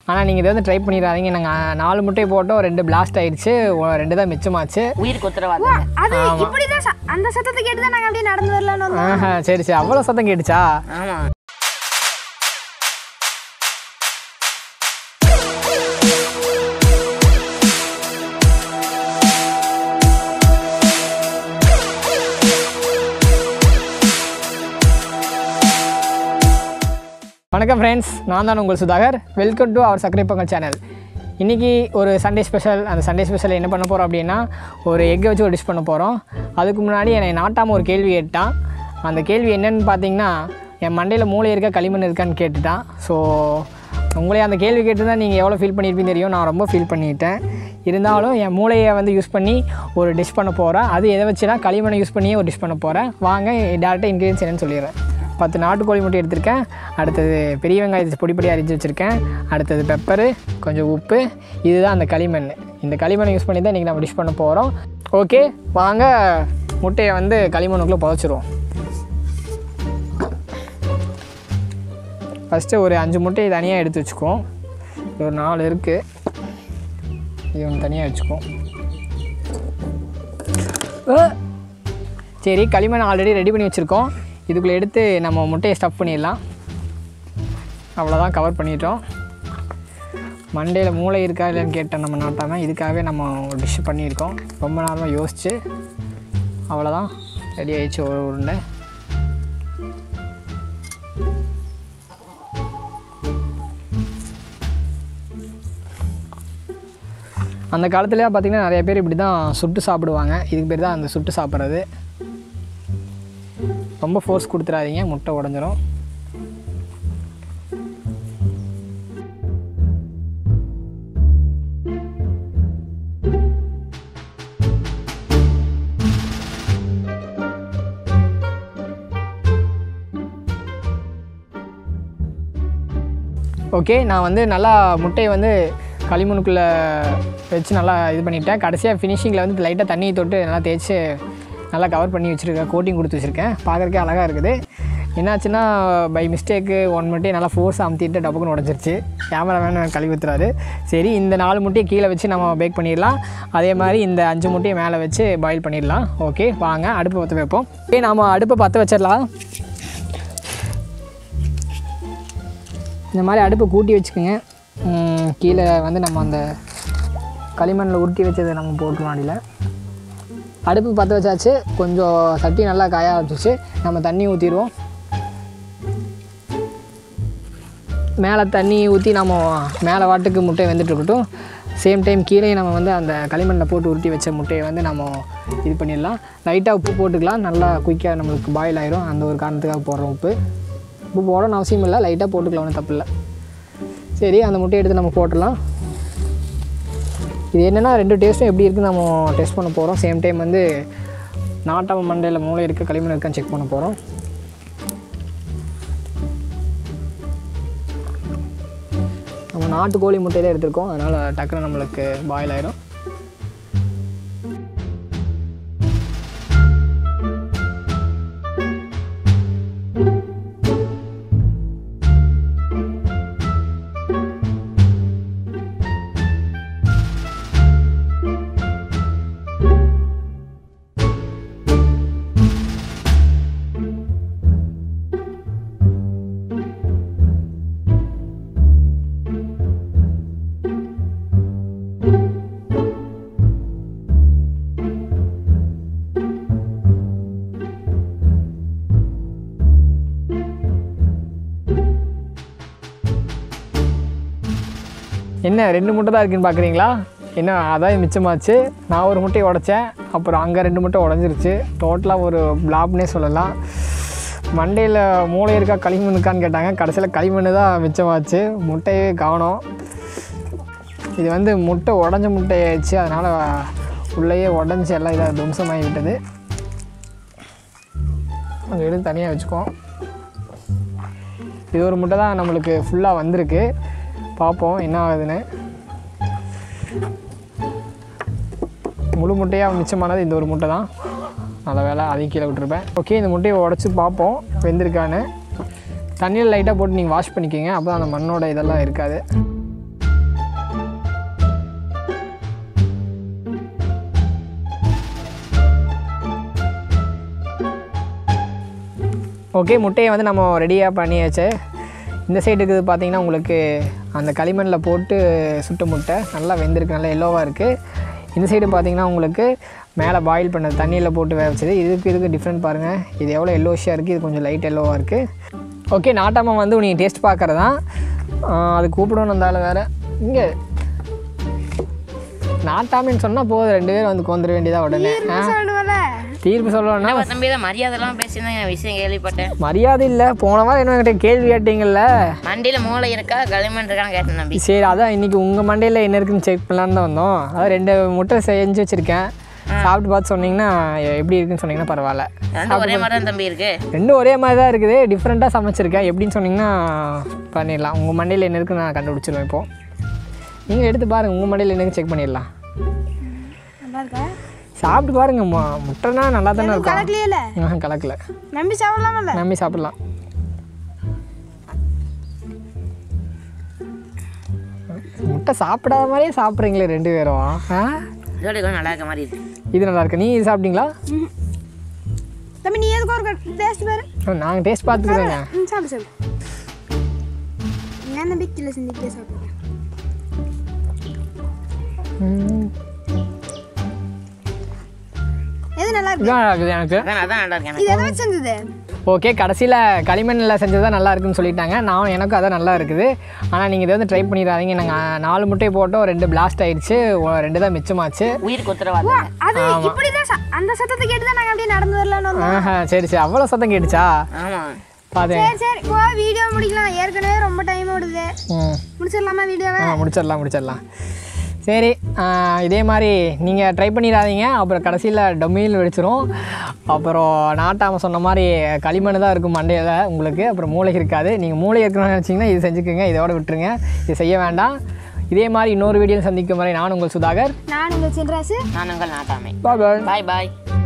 ஆனால் நீங்கள் இதை வந்து ட்ரை பண்ணிடாதீங்க நாங்கள் நாலு முட்டை போட்டோம் ரெண்டு பிளாஸ்ட் ஆயிடுச்சு ஒ- ரெண்டு தான் மிச்சமாச்சு உயிருக்கு உத்தரவாதம் அது இப்படிதான் ச- அந்த சத்தத்தை கேட்டு தான் நாங்க அப்படியே நடந்து வரலாம்னு வந்தோம் ஆஹா சரி சரி அவ்வளோ சத்தம் கேட்டுச்சா ஆமா வணக்கம் ஃப்ரெண்ட்ஸ் நான் தான் உங்கள் சுதாகர் வெல்கம் டு அவர் சர்க்கரை பொங்கல் சேனல் இன்றைக்கி ஒரு சண்டே ஸ்பெஷல் அந்த சண்டே ஸ்பெஷல் என்ன பண்ண போகிறோம் அப்படின்னா ஒரு எக்கை வச்சு ஒரு டிஷ் பண்ண போகிறோம் அதுக்கு முன்னாடி என்னை நாட்டாமல் ஒரு கேள்வி கேட்டான் அந்த கேள்வி என்னன்னு பார்த்தீங்கன்னா என் மண்டையில் மூளை இருக்கா களிமண் இருக்கான்னு கேட்டுட்டான் ஸோ உங்களே அந்த கேள்வி கேட்டு தான் நீங்கள் எவ்வளோ ஃபீல் பண்ணியிருப்பீங்க தெரியும் நான் ரொம்ப ஃபீல் பண்ணிட்டேன் இருந்தாலும் என் மூளையை வந்து யூஸ் பண்ணி ஒரு டிஷ் பண்ண போகிறேன் அது எதை வச்சுனா களிமண்ணை யூஸ் பண்ணியே ஒரு டிஷ் பண்ண போகிறேன் வாங்க டேரெக்டாக இன்க்ரீடியன்ஸ் என்னன்னு சொல்லிடுறேன் பத்து நாட்டுக்கோழி முட்டை எடுத்திருக்கேன் அடுத்தது பெரிய வெங்காயத்தை பொடி பொடி அரிஞ்சு வச்சுருக்கேன் அடுத்தது பெப்பரு கொஞ்சம் உப்பு இதுதான் அந்த களிமண் இந்த களிமண்ணை யூஸ் பண்ணி தான் இன்றைக்கி நம்ம டிஷ் பண்ண போகிறோம் ஓகே வாங்க முட்டையை வந்து களிமண்ணுக்குள்ளே புதைச்சிருவோம் ஃபஸ்ட்டு ஒரு அஞ்சு முட்டையை தனியாக எடுத்து வச்சுக்குவோம் இது ஒரு நாலு இருக்குது இது ஒன்று தனியாக வச்சுக்குவோம் அஹ். சரி களிமண் ஆல்ரெடி ரெடி பண்ணி வச்சுருக்கோம் இதுக்குள்ளே எடுத்து நம்ம முட்டையை ஸ்டஃப் பண்ணிடலாம் அவ்வளோதான் கவர் பண்ணிட்டோம் மண்டையில் மூளை இருக்கா இல்லைன்னு கேட்டேன் நம்ம நாட்டாமல் இதுக்காகவே நம்ம ஒரு டிஷ் பண்ணியிருக்கோம் ரொம்ப நேரமாக யோசித்து அவ்வளோதான் ரெடி ஆயிடுச்சு ஒரு உருண்டை அந்த காலத்துல பார்த்திங்கன்னா நிறைய பேர் இப்படி தான் சுட்டு சாப்பிடுவாங்க இதுக்கு பேர் தான் அந்த சுட்டு சாப்பிட்றது ரொம்ப ஃபோர்ஸ் கொடுத்துறாதீங்க முட்டை உடஞ்சிரும் ஓகே நான் வந்து நல்லா முட்டையை வந்து களிமண்ணுக்குள்ளே வச்சு நல்லா இது பண்ணிட்டேன் கடைசியாக ஃபினிஷிங்கில் வந்து லைட்டாக தண்ணியை தொட்டு நல்லா தேய்ச்சி நல்லா கவர் பண்ணி வச்சுருக்கேன் கோட்டிங் கொடுத்து வச்சுருக்கேன் பார்க்குறக்கே அழகாக இருக்குது என்னாச்சுன்னா பை மிஸ்டேக்கு ஒன் முட்டையை நல்லா ஃபோர்ஸ் அமுத்திட்டு டப்புக்குன்னு உடஞ்சிருச்சு கேமராமேன் கழுவி ஊற்றுறாரு சரி இந்த நாலு முட்டையை கீழே வச்சு நம்ம பேக் பண்ணிடலாம் அதே மாதிரி இந்த அஞ்சு முட்டையை மேலே வச்சு பாயில் பண்ணிடலாம் ஓகே வாங்க அடுப்பு பற்ற வைப்போம் ஓகே நாம் அடுப்பை பற்ற வச்சிடலாம் இந்த மாதிரி அடுப்பை கூட்டி வச்சுக்கோங்க ம், கீழே வந்து நம்ம அந்த களிமண்ணில் உருட்டி வச்சதை நம்ம போட்டுருவோம் அடியில் அடுப்பு பற்ற வச்சாச்சு கொஞ்சம் சட்டி நல்லா காய ஆரம்பிச்சிச்சு நம்ம தண்ணி ஊற்றிடுவோம் மேலே தண்ணி ஊற்றி நம்ம மேலே வாட்டுக்கு முட்டை வெந்துட்டு இருக்கட்டும் சேம் டைம் கீழே நம்ம வந்து அந்த களிமண்ணில் போட்டு உருட்டி வச்ச முட்டையை வந்து நம்ம இது பண்ணிடலாம் லைட்டாக உப்பு போட்டுக்கலாம் நல்லா குயிக்காக நம்மளுக்கு பாயில் ஆயிரும் அந்த ஒரு காரணத்துக்காக போடுறோம் உப்பு உப்பு போடணும்னு அவசியம் இல்லை லைட்டாக போட்டுக்கலாம் ஒன்றும் தப்பு இல்லை சரி அந்த முட்டையை எடுத்து நம்ம போட்டுடலாம் இது என்னென்னா ரெண்டு டேஸ்ட்டும் எப்படி இருக்குன்னு நம்ம டெஸ்ட் பண்ண போகிறோம் சேம் டைம் வந்து நாட்டாம மண்டையில் மூளை இருக்குது களிமண் இருக்கான்னு செக் பண்ண போகிறோம் நம்ம நாட்டுக்கோழி முட்டை தான் எடுத்திருக்கோம் அதனால் டக்குன்னு நம்மளுக்கு பாயில் ஆயிடும் என்ன ரெண்டு முட்டை தான் இருக்குன்னு பார்க்குறீங்களா என்ன அதான் மிச்சமாச்சு நான் ஒரு முட்டையை உடைச்சேன் அப்புறம் அங்கே ரெண்டு முட்டை உடஞ்சிருச்சு டோட்டலாக ஒரு பிளாப்னே சொல்லலாம் மண்டையில் மூளை இருக்கா களிமண் இருக்கான்னு கேட்டாங்க கடைசியில் களிமண் தான் மிச்சமாச்சு முட்டையே காணோம் இது வந்து முட்டை உடஞ்ச முட்டையாச்சு அதனால் உள்ளேயே உடஞ்சி எல்லாம் இதாக துவம்சமாகி விட்டது கொஞ்சம் எடுத்து தனியாக வச்சுக்குவோம் இது ஒரு முட்டை தான் நம்மளுக்கு ஃபுல்லாக வந்திருக்கு பார்ப்போம் என்ன ஆகுதுன்னு முழு முட்டையாக மிச்சமானது இந்த ஒரு முட்டை தான் நல்ல வேலை அதையும் கீழே விட்டுருப்பேன் ஓகே இந்த முட்டையை உடச்சி பார்ப்போம் வெந்திருக்கான்னு தண்ணியில் லைட்டாக போட்டு நீங்கள் வாஷ் பண்ணிக்கோங்க அப்போ அந்த மண்ணோட இதெல்லாம் இருக்காது ஓகே முட்டையை வந்து நம்ம ரெடியாக பண்ணியாச்சு இந்த சைடு இருக்குது பார்த்தீங்கன்னா உங்களுக்கு அந்த களிமண்ணில் போட்டு சுட்ட முட்டை நல்லா வெந்திருக்கு நல்லா எல்லோவாக இருக்குது இந்த சைடு பார்த்தீங்கன்னா உங்களுக்கு மேலே பாயில் பண்ணது தண்ணியில் போட்டு வேக வச்சது இதுக்கு இதுக்கு டிஃப்ரெண்ட் பாருங்கள் இது எவ்வளோ எல்லோஷியாக இருக்குது இது கொஞ்சம் லைட் எல்லோவாக இருக்குது ஓகே நாட்டாமல் வந்து நீங்கள் டேஸ்ட் பார்க்குறதான் அது கூப்பிடணும் இருந்தாலும் வேறு இங்கே நாட்டாமின்னு சொன்னால் போதும் ரெண்டு பேரும் வந்து கோந்துட வேண்டியதா உடனே ஆ சொல்லுவல தீர்ப்பு சொல்லணும்னா நம்ம தம்பி தான் மரியாதைலாம் பேசினா விஷயம் கேள்விப்பட்டேன் மரியாதை இல்லை போன வாரம் என்ன என்கிட்ட கேள்வி கேட்டீங்கல்ல மண்டியில் மூளை இருக்கா களிமண் இருக்கான்னு கேட்டேன் தம்பி சரி அதான் இன்னைக்கு உங்கள் மண்டையில் என்ன இருக்குன்னு செக் பண்ணலான்னு தான் வந்தோம் அதான் ரெண்டு முட்டை செஞ்சு வச்சுருக்கேன் சாப்பிட்டு பார்த்து சொன்னீங்கன்னா எ- எப்படி இருக்குன்னு சொன்னீங்கன்னா பரவாயில்ல ரெண்டும் ஒரே மாதிரி தான் தம்பி இருக்கு ரெண்டும் ஒரே மாதிரி தான் இருக்குது டிஃப்ரெண்ட்டாக சமைச்சிருக்கேன் எப்படின்னு சொன்னீங்கன்னா பண்ணிடலாம் உங்கள் மண்டையில் என்ன இருக்குன்னு நான் கண்டுபிடிச்சிருவேன் இப்போ நீங்கள் எடுத்து பாருங்கள் உங்கள் மண்டையில் என்னன்னு செக் பண்ணிடலாம் நல்லா இருக்கா சாப்பிட்டு பாருங்க மு- முட்டைனா நல்லா தானே இருக்கும் கலக்கலையில ஆஹா, கலக்கல நம்பி சாப்பிடலாமல்ல நம்பி சாப்பிடலாம் முட்டை சாப்பிடாத மாதிரியே சாப்பிட்றீங்களே ரெண்டு பேரும் ஆ இதோட கொஞ்சம் நல்லா இருக்க மாதிரி இருக்கு இது நல்லா இருக்கு நீ இது சாப்பிட்டீங்களா ம்ஹும். தம்பி நீ எதுக்கு ஒரு டேஸ்ட் பாரு நாங்கள் டேஸ்ட் பார்த்துக்கிறேங்க ம் சாப்பிடு சாப்பிடு நான் தம்பி கிலோ செஞ்சுக்கிட்டே சாப்பிடுறேன் எது நல்லா இருக்கு இதான் நல்லா இருக்குது எனக்கு அதான் அதான் நல்லா இருக்கு எனக்கு இது எதை வச்சு செஞ்சது ஓகே கடைசியில் களிமண்ணில் செஞ்சது தான் நல்லா இருக்குன்னு சொல்லிட்டாங்க நான் எனக்கும் அதான் நல்லா இருக்குது ஆனால் நீங்கள் இதை வந்து ட்ரை பண்ணிடாதீங்க நாங்கள் நாலு முட்டை போட்டோம் ரெண்டு பிளாஸ்ட் ஆயிடுச்சு ஒ- ரெண்டு தான் மிச்சமாச்சு உயிருக்கு உத்தரவாதம் அது இப்படிதான் ச- அந்த சத்தத்தை கேட்டு தான் நாங்கள் அப்படியே நடந்து வரலான்னு வந்தோம் ஆஹா சரி சரி அவ்வளோ சத்தம் கேட்டுச்சா ஆமாம் பார்த்தேன் சரி சரி போ வீடியோ முடிக்கலாம் ஏற்கனவே ரொம்ப டைம் ஓடுது ம் முடிச்சிடலாமா வீடியோவை ஆ முடிச்சிடலாம் முடிச்சிடலாம் சரி ஆ, இதே மாதிரி நீங்கள் ட்ரை பண்ணிடாதீங்க அப்புறம் கடைசியில் டொமையில் வெடிச்சிரும் அப்புறம் நாட்டாமல் சொன்ன மாதிரி களிமண் தான் இருக்கும் மண்டையில் உங்களுக்கு அப்புறம் மூளை இருக்காது நீங்கள் மூளை இருக்கணும்னு நினச்சிங்கன்னா இது செஞ்சுக்கோங்க இதோட விட்டுருங்க இது செய்ய வேண்டாம் இதே மாதிரி இன்னொரு வீடியோ சந்திக்கும் வரை நான் உங்கள் சுதாகர் நான் உங்கள் சின்ராசு நான் உங்கள் நாட்டாமை பாய் பாய் பாய் பாய்